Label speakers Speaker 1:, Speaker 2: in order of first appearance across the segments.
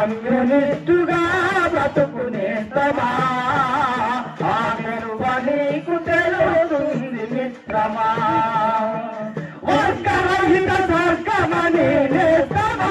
Speaker 1: కమ్యూనిస్టుగా బ్రతుకునేస్తమా ఆమెను నీకు తెలుస్తుంది మిత్రమా వర్గరహిత స్వర్గమని నేస్తమా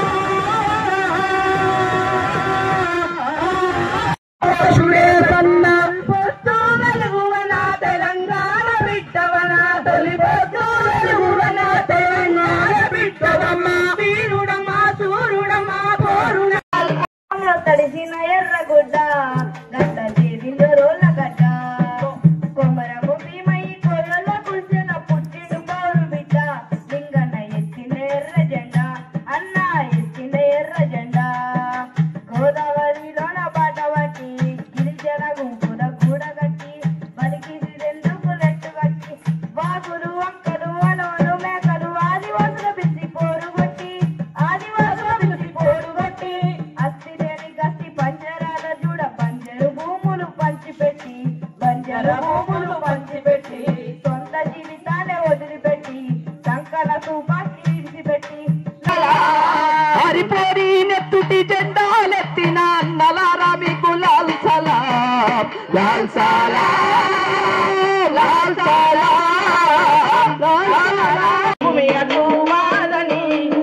Speaker 1: సురేశన్న పొత్తు వెలుగువన తెలంగాణ బిడ్డవన తొలి పొత్తు వెలుగువన తెలంగాణ బిడ్డవమ్మ వీరుడమ్మా సూర్యుడమ్మా పోరుడ
Speaker 2: తడిసిన ఎర్రగుడ్డ గట్ట చేసిందో రోళ్ళ గడ్డ కొమరము భీమై కొయ్యల కుల్సిన పుట్టిండు పౌరు బిడ్డ లింగన్న ఎత్తిన ఎర్ర జెండా అన్న ఎత్తిన ఎర్ర జెండా గోదావరిలోన పాట పట్టి గిరిజన గుంపుల కూడగట్టి బలికి రెండుకు నెట్టు కట్టి బాగులు వంకలు అలవలు మేకలు ఆదివాసుల బిసి పోరు కొట్టి ఆదివాసుల బిసి పోరు కొట్టి అస్తి లేని గస్తి పంజరాల చూడ పంజరు భూములు పంచిపెట్టి బంజర భూములు పంచిపెట్టి సొంత జీవితాన్ని వదిలిపెట్టి సంకల తుపాకి ఇడిచిపెట్టి
Speaker 1: హరిపోరి నెత్తుటి జెండాలెత్తిన నలారా మీకు లాల్ సలాం లాల్ సలాం లాల్ సలాం లాల్ సలాం భూమి అటువాదని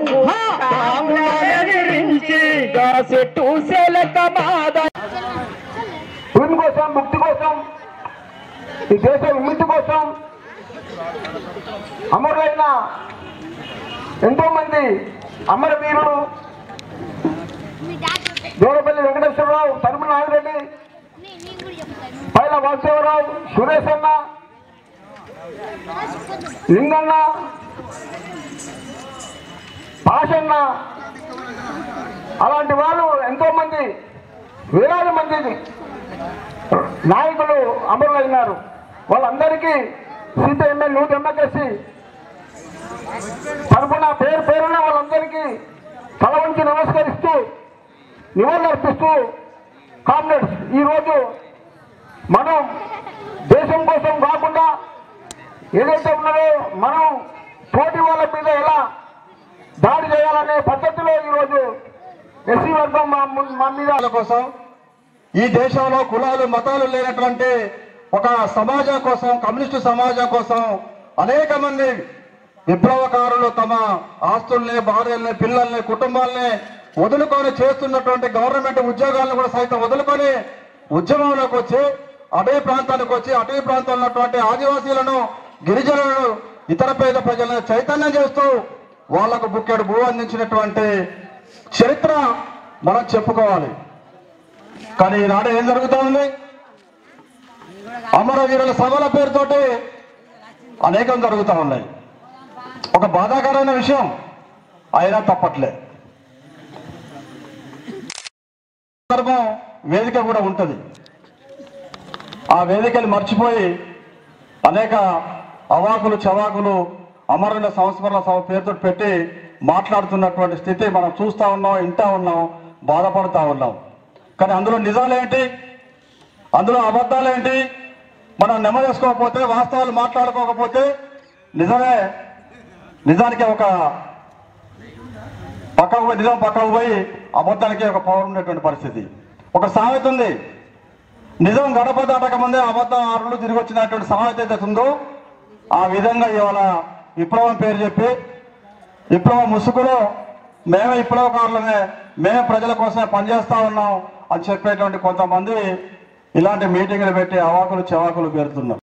Speaker 1: ఎదిరించి గాసెట్టు సెలక బాధ
Speaker 3: భూమి కోసం ముక్తి కోసం ఈ దేశ విముక్తి కోసం అమరులైన ఎంతో మంది అమరవీరులు దేవపల్లి వెంకటేశ్వరరావు తరుమ నాగిరెడ్డి పైల వాసుదేవరావు సురేష్ అన్న లింగన్న భాషన్న అలాంటి వాళ్ళు ఎంతో మంది వేలాది మంది నాయకులు అమరులైనారు వాళ్ళందరికీ సీత ఎమ్మెల్యే నూట ఎమ్మెల్యేసి తరపున పేరు పేరున వాళ్ళందరికీ తల వంచి నమస్కరిస్తూ నివాళులర్పిస్తూ కామ్రేడ్స్ ఈరోజు మనం దేశం కోసం కాకుండా ఏదైతే ఉన్నదో మనం తోటి వాళ్ళ మీద ఎలా దాడి చేయాలనే పద్ధతిలో ఈరోజు ఎస్సీ వర్గం మా ము- మా మీద
Speaker 4: కులాల కోసం ఈ దేశంలో కులాలు మతాలు లేనటువంటి ఒక సమాజం కోసం కమ్యూనిస్టు సమాజం కోసం అనేక మంది విప్లవకారులు తమ ఆస్తుల్ని భార్యల్ని పిల్లల్ని కుటుంబాల్ని వదులుకొని చేస్తున్నటువంటి గవర్నమెంట్ ఉద్యోగాలను కూడా సైతం వదులుకొని ఉద్యమంలోకి వచ్చి అటవీ ప్రాంతానికి వచ్చి అటవీ ప్రాంతంలో ఉన్నటువంటి ఆదివాసీలను గిరిజనులను ఇతర పేద ప్రజలను చైతన్యం చేస్తూ వాళ్లకు బుక్కెడు భూ అందించినటువంటి చరిత్ర మనం చెప్పుకోవాలి కానీ ఈనాడు ఏం జరుగుతా ఉంది అమరవీరుల సభల పేరుతోటి అనేకం జరుగుతూ ఉన్నాయి ఒక బాధాకరమైన విషయం అయినా తప్పట్లే సందర్భం వేదిక కూడా ఉంటుంది ఆ వేదికలు మర్చిపోయి అనేక అవాకులు చవాకులు అమరుల సంస్మరణ సభ పేరుతో పెట్టి మాట్లాడుతున్నటువంటి స్థితి మనం చూస్తా ఉన్నాం వింటా ఉన్నాం బాధపడుతూ ఉన్నాం కానీ అందులో నిజాలేంటి అందులో అబద్ధాలేంటి మనం నెమ్మదేసుకోకపోతే వాస్తవాలు మాట్లాడుకోకపోతే నిజమే నిజానికి ఒక పక్కకు పోయి నిజం పక్కకు పోయి అబద్ధానికి ఒక పవర్ ఉండేటువంటి పరిస్థితి ఒక సామెత ఉంది నిజం గడప దాటక ముందే అబద్ధం ఆరులు తిరిగి వచ్చినటువంటి సామెత ఏదైతే ఉందో ఆ విధంగా ఇవాళ విప్లవం పేరు చెప్పి విప్లవ ముసుగులో మేమే విప్లవకారులమే మేమే ప్రజల కోసమే పనిచేస్తా ఉన్నాం అని చెప్పేటువంటి కొంతమంది ఇలాంటి మీటింగ్లు పెట్టి అవాకులు చెవాకులు పేరుతున్నారు